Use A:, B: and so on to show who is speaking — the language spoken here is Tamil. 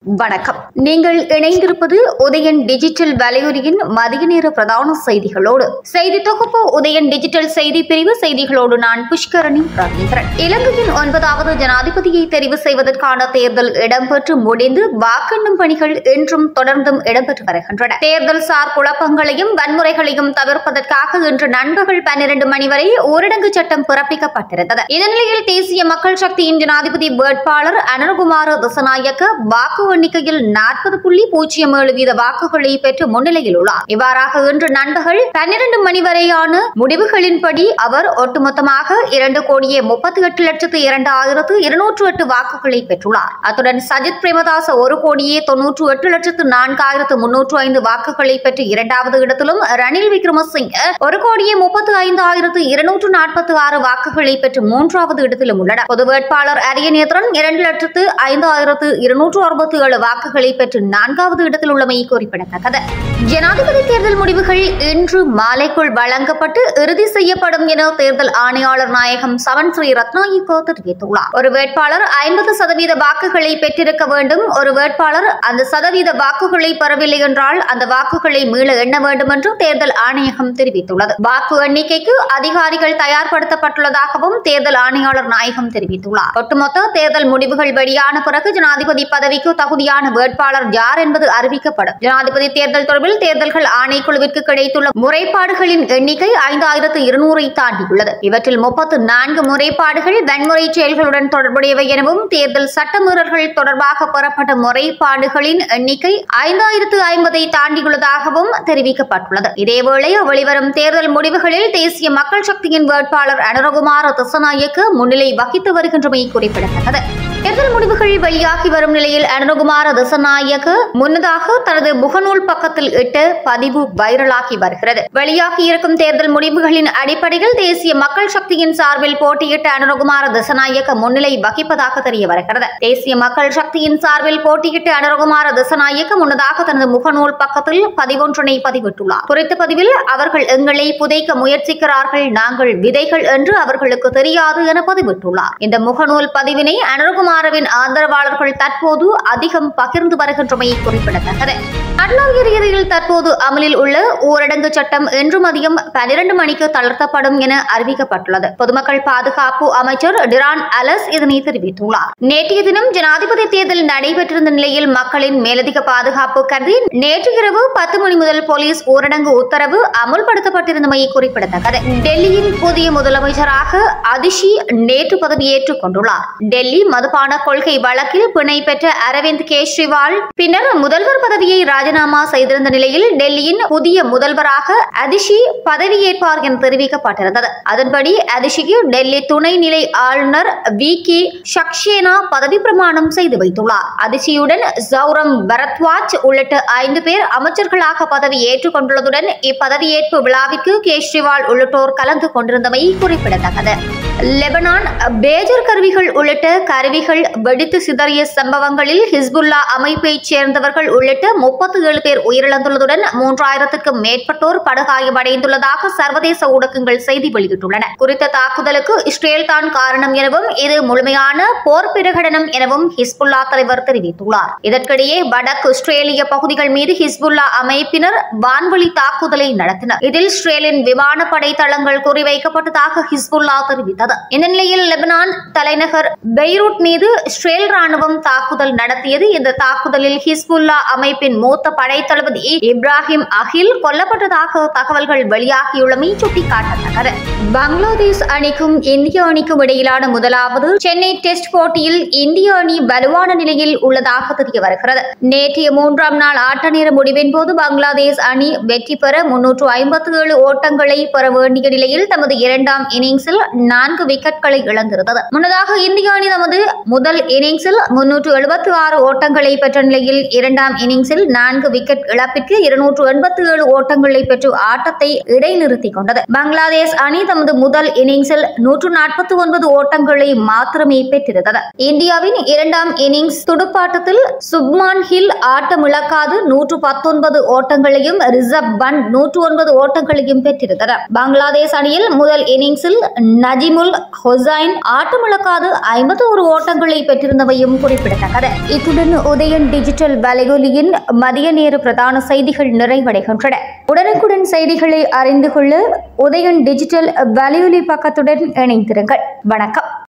A: வணக்கம் நீங்கள் இணைந்திருப்பது உதயன் டிஜிட்டல் வலையொலியின் மதிய நேர பிரதான செய்திகளோடு செய்தி தொகுப்பு உதயன் டிஜிட்டல் செய்தி பிரிவு செய்திகளோடு நான் புஷ்கரணி ரவீந்திரன் இலங்கையின் ஒன்பதாவது ஜனாதிபதியை தெரிவு செய்வதற்கான தேர்தல் இடம்பெற்று முடிந்து வாக்கெண்ணும் பணிகள் இன்றும் தொடர்ந்தும் இடம்பெற்று வருகின்றன தேர்தல் சார் குழப்பங்களையும் வன்முறைகளையும் தவிர்ப்பதற்காக இன்று நண்பகல் பன்னிரண்டு மணி வரை ஊரடங்கு சட்டம் பிறப்பிக்கப்பட்டிருந்தது இந்த நிலையில் தேசிய மக்கள் சக்தியின் ஜனாதிபதி வேட்பாளர் அனுகுமார திசநாயக்க வாக்கு எண்ணிக்கையில் நாற்பது புள்ளி பூஜ்ஜியம் ஏழு வீத வாக்குகளை பெற்று முன்னிலையில் உள்ளார் இவ்வாறாக இன்று நண்பகல் பன்னிரண்டு மணி வரையான முடிவுகளின்படி அவர் ஒட்டுமொத்தமாக இரண்டு கோடியே முப்பத்தி எட்டு லட்சத்து இரண்டு ஆயிரத்து இருநூற்று எட்டு வாக்குகளை பெற்றுள்ளார் அத்துடன் சஜித் பிரேமதாச ஒரு கோடியே தொன்னூற்று எட்டு லட்சத்து நான்காயிரத்து முன்னூற்று ஐந்து வாக்குகளை பெற்று இரண்டாவது இடத்திலும் ரணில் விக்ரமசிங்க ஒரு கோடியே முப்பத்து ஐந்து ஆயிரத்து இருநூற்று நாற்பத்தி ஆறு வாக்குகளை பெற்று மூன்றாவது இடத்திலும் உள்ளனர் பொது வேட்பாளர் அரியநேத்திரன் இரண்டு லட்சத்து ஐந்து ஆயிரத்து இருநூற்று அறுபத்தி ஏழு வாக்குகளை பெற்று நான்காவது இடத்தில் உள்ளமை குறிப்பிடத்தக்கது ஜனாதிபதி தேர்தல் முடிவுகள் இன்று மாலைக்குள் வழங்கப்பட்டு இறுதி செய்யப்படும் என தேர்தல் ஆணையாளர் நாயகம் சவன் ஸ்ரீ ரத்னாயிகோ தெரிவித்துள்ளார் ஒரு வேட்பாளர் ஐம்பது சதவீத வாக்குகளை பெற்றிருக்க வேண்டும் ஒரு வேட்பாளர் அந்த சதவீத வாக்குகளை பெறவில்லை என்றால் அந்த வாக்குகளை மீள எண்ண வேண்டும் என்று தேர்தல் ஆணையகம் தெரிவித்துள்ளது வாக்கு எண்ணிக்கைக்கு அதிகாரிகள் தயார்படுத்தப்பட்டுள்ளதாகவும் தேர்தல் ஆணையாளர் நாயகம் தெரிவித்துள்ளார் ஒட்டுமொத்த தேர்தல் முடிவுகள் வெளியான பிறகு ஜனாதிபதி பதவிக்கு தகுதியான வேட்பாளர் யார் என்பது அறிவிக்கப்படும் ஜனாதிபதி தேர்தல் தொடர்பில் தேர்தல்கள் ஆணைக்குழுவிற்கு கிடைத்துள்ள முறைப்பாடுகளின் எண்ணிக்கை ஐந்தாயிரத்து இருநூறை தாண்டியுள்ளது இவற்றில் முப்பத்து நான்கு முறைப்பாடுகள் வன்முறை செயல்களுடன் தொடர்புடையவை எனவும் தேர்தல் சட்டமீறல்கள் தொடர்பாக பெறப்பட்ட முறைப்பாடுகளின் எண்ணிக்கை ஐந்தாயிரத்து ஐம்பதை தாண்டியுள்ளதாகவும் தெரிவிக்கப்பட்டுள்ளது இதேவேளை வெளிவரும் தேர்தல் முடிவுகளில் தேசிய மக்கள் சக்தியின் வேட்பாளர் அனுரகுமார திசநாயக்க முன்னிலை வகித்து வருகின்றமை குறிப்பிடத்தக்கது தேர்தல் முடிவுகள் வெளியாகி வரும் நிலையில் அனுகுமார திசநாயக்க முன்னதாக தனது முகநூல் பக்கத்தில் இட்ட பதிவு வைரலாகி வருகிறது வெளியாகி இருக்கும் தேர்தல் முடிவுகளின் அடிப்படையில் தேசிய மக்கள் சக்தியின் சார்பில் போட்டியிட்ட அனுரகுமார திசநாயக்க முன்னிலை வகிப்பதாக தெரிய வருகிறது தேசிய மக்கள் சக்தியின் சார்பில் போட்டியிட்ட அனுரகுமார திசநாயக்க முன்னதாக தனது முகநூல் பக்கத்தில் பதிவொன்றினை பதிவிட்டுள்ளார் குறித்த பதிவில் அவர்கள் எங்களை புதைக்க முயற்சிக்கிறார்கள் நாங்கள் விதைகள் என்று அவர்களுக்கு தெரியாது என பதிவிட்டுள்ளார் இந்த முகநூல் பதிவினை அனுரகுமார் குமாரவின் ஆதரவாளர்கள் தற்போது அதிகம் பகிர்ந்து வருகின்றமை குறிப்பிடத்தக்கது அட்லாவிய ரீதியில் தற்போது அமலில் உள்ள ஊரடங்கு சட்டம் இன்று மதியம் பனிரண்டு மணிக்கு தளர்த்தப்படும் என அறிவிக்கப்பட்டுள்ளது பொதுமக்கள் பாதுகாப்பு அமைச்சர் டிரான் அலஸ் இதனை தெரிவித்துள்ளார் நேற்றைய தினம் ஜனாதிபதி தேர்தல் நடைபெற்றிருந்த நிலையில் மக்களின் மேலதிக பாதுகாப்பு கருதி நேற்று இரவு பத்து மணி முதல் போலீஸ் ஊரடங்கு உத்தரவு அமுல்படுத்தப்பட்டிருந்தமை குறிப்பிடத்தக்கது டெல்லியின் புதிய முதலமைச்சராக அதிஷி நேற்று பதவியேற்றுக் கொண்டுள்ளார் டெல்லி மதுபான கொள்கை வழக்கில் பிணை பெற்ற அரவிந்த் கெஜ்ரிவால் பின்னர் முதல்வர் பதவியை ராஜினாமா செய்திருந்த நிலையில் டெல்லியின் புதிய முதல்வராக அதிஷி பதவியேற்பார் என தெரிவிக்கப்பட்டிருந்தது அதன்படி அதிஷிக்கு டெல்லி துணைநிலை ஆளுநர் வி கே சக்சேனா பதவி பிரமாணம் செய்து வைத்துள்ளார் அதிஷியுடன் சௌரம் பரத்வாஜ் உள்ளிட்ட ஐந்து பேர் அமைச்சர்களாக பதவி ஏற்றுக் கொண்டுள்ளதுடன் இப்பதவியேற்பு விழாவிற்கு கெஜ்ரிவால் உள்ளிட்டோர் கலந்து கொண்டிருந்தமை குறிப்பிடத்தக்கது லெபனான் பேஜர் கருவிகள் உள்ளிட்ட கருவிகள் வெடித்து சிதறிய சம்பவங்களில் ஹிஸ்புல்லா அமைப்பைச் சேர்ந்தவர்கள் உள்ளிட்ட முப்பத்தி ஏழு பேர் உயிரிழந்துள்ளதுடன் மூன்றாயிரத்துக்கும் மேற்பட்டோர் படுகாயமடைந்துள்ளதாக சர்வதேச ஊடகங்கள் செய்தி வெளியிட்டுள்ளன குறித்த தாக்குதலுக்கு இஸ்ரேல் தான் காரணம் எனவும் இது முழுமையான போர் பிரகடனம் எனவும் ஹிஸ்புல்லா தலைவர் தெரிவித்துள்ளார் இதற்கிடையே வடக்கு இஸ்ரேலிய பகுதிகள் மீது ஹிஸ்புல்லா அமைப்பினர் வான்வழி தாக்குதலை நடத்தினர் இதில் இஸ்ரேலின் விமானப்படை தளங்கள் குறிவைக்கப்பட்டதாக ஹிஸ்புல்லா தெரிவித்தது இந்த நிலையில் லெபனான் தலைநகர் பெய்ரூட் மீது இஸ்ரேல் ராணுவம் தாக்குதல் நடத்தியது இந்த தாக்குதலில் ஹிஸ்புல்லா அமைப்பின் மூத்த படைத்தளபதி இப்ராஹிம் அகில் கொல்லப்பட்டதாக தகவல்கள் வெளியாகியுள்ளமை சுட்டிக்காட்டத்தக்கது பங்களாதேஷ் அணிக்கும் இந்திய அணிக்கும் இடையிலான முதலாவது சென்னை டெஸ்ட் போட்டியில் இந்திய அணி வலுவான நிலையில் உள்ளதாக தெரிய வருகிறது நேற்றைய மூன்றாம் நாள் ஆட்ட நேர முடிவின் போது பங்களாதேஷ் அணி வெற்றி பெற முன்னூற்று ஐம்பத்தி ஏழு ஓட்டங்களை பெற வேண்டிய நிலையில் தமது இரண்டாம் இன்னிங்ஸில் நான்கு விக்கெட்களை இழந்திருந்தது முன்னதாக இந்திய அணி தமது முதல் இன்னிங்ஸில் முன்னூற்று எழுபத்தி ஆறு ஓட்டங்களை பெற்ற நிலையில் இரண்டாம் இன்னிங்ஸில் நான்கு விக்கெட் இழப்பிற்கு இருநூற்று எண்பத்தி ஏழு ஓட்டங்களை பெற்று ஆட்டத்தை இடைநிறுத்திக் கொண்டது பங்களாதேஷ் அணி தமது முதல் இன்னிங்ஸில் நூற்று நாற்பத்தி ஒன்பது ஓட்டங்களை மாத்திரமே பெற்றிருந்தது இந்தியாவின் இரண்டாம் இன்னிங்ஸ் துடுப்பாட்டத்தில் சுப்மான் ஹில் ஆட்டமிழக்காது நூற்று பத்தொன்பது ஓட்டங்களையும் ரிசர்வ் பண்ட் நூற்று ஒன்பது ஓட்டங்களையும் பெற்றிருந்தனர் பங்களாதேஷ் அணியில் முதல் இன்னிங்ஸில் நஜிமுல் ஹொசைன் ஆட்டமிழக்காது ஐம்பத்தி ஒரு ஓட்டங்கள் அங்கங்களை பெற்றிருந்தவையும் குறிப்பிடத்தக்கது இத்துடன் உதயன் டிஜிட்டல் வலையொலியின் மதிய நேர பிரதான செய்திகள் நிறைவடைகின்றன உடனுக்குடன் செய்திகளை அறிந்து கொள்ள உதயன் டிஜிட்டல் வலையொலி பக்கத்துடன் இணைந்திருங்கள் வணக்கம்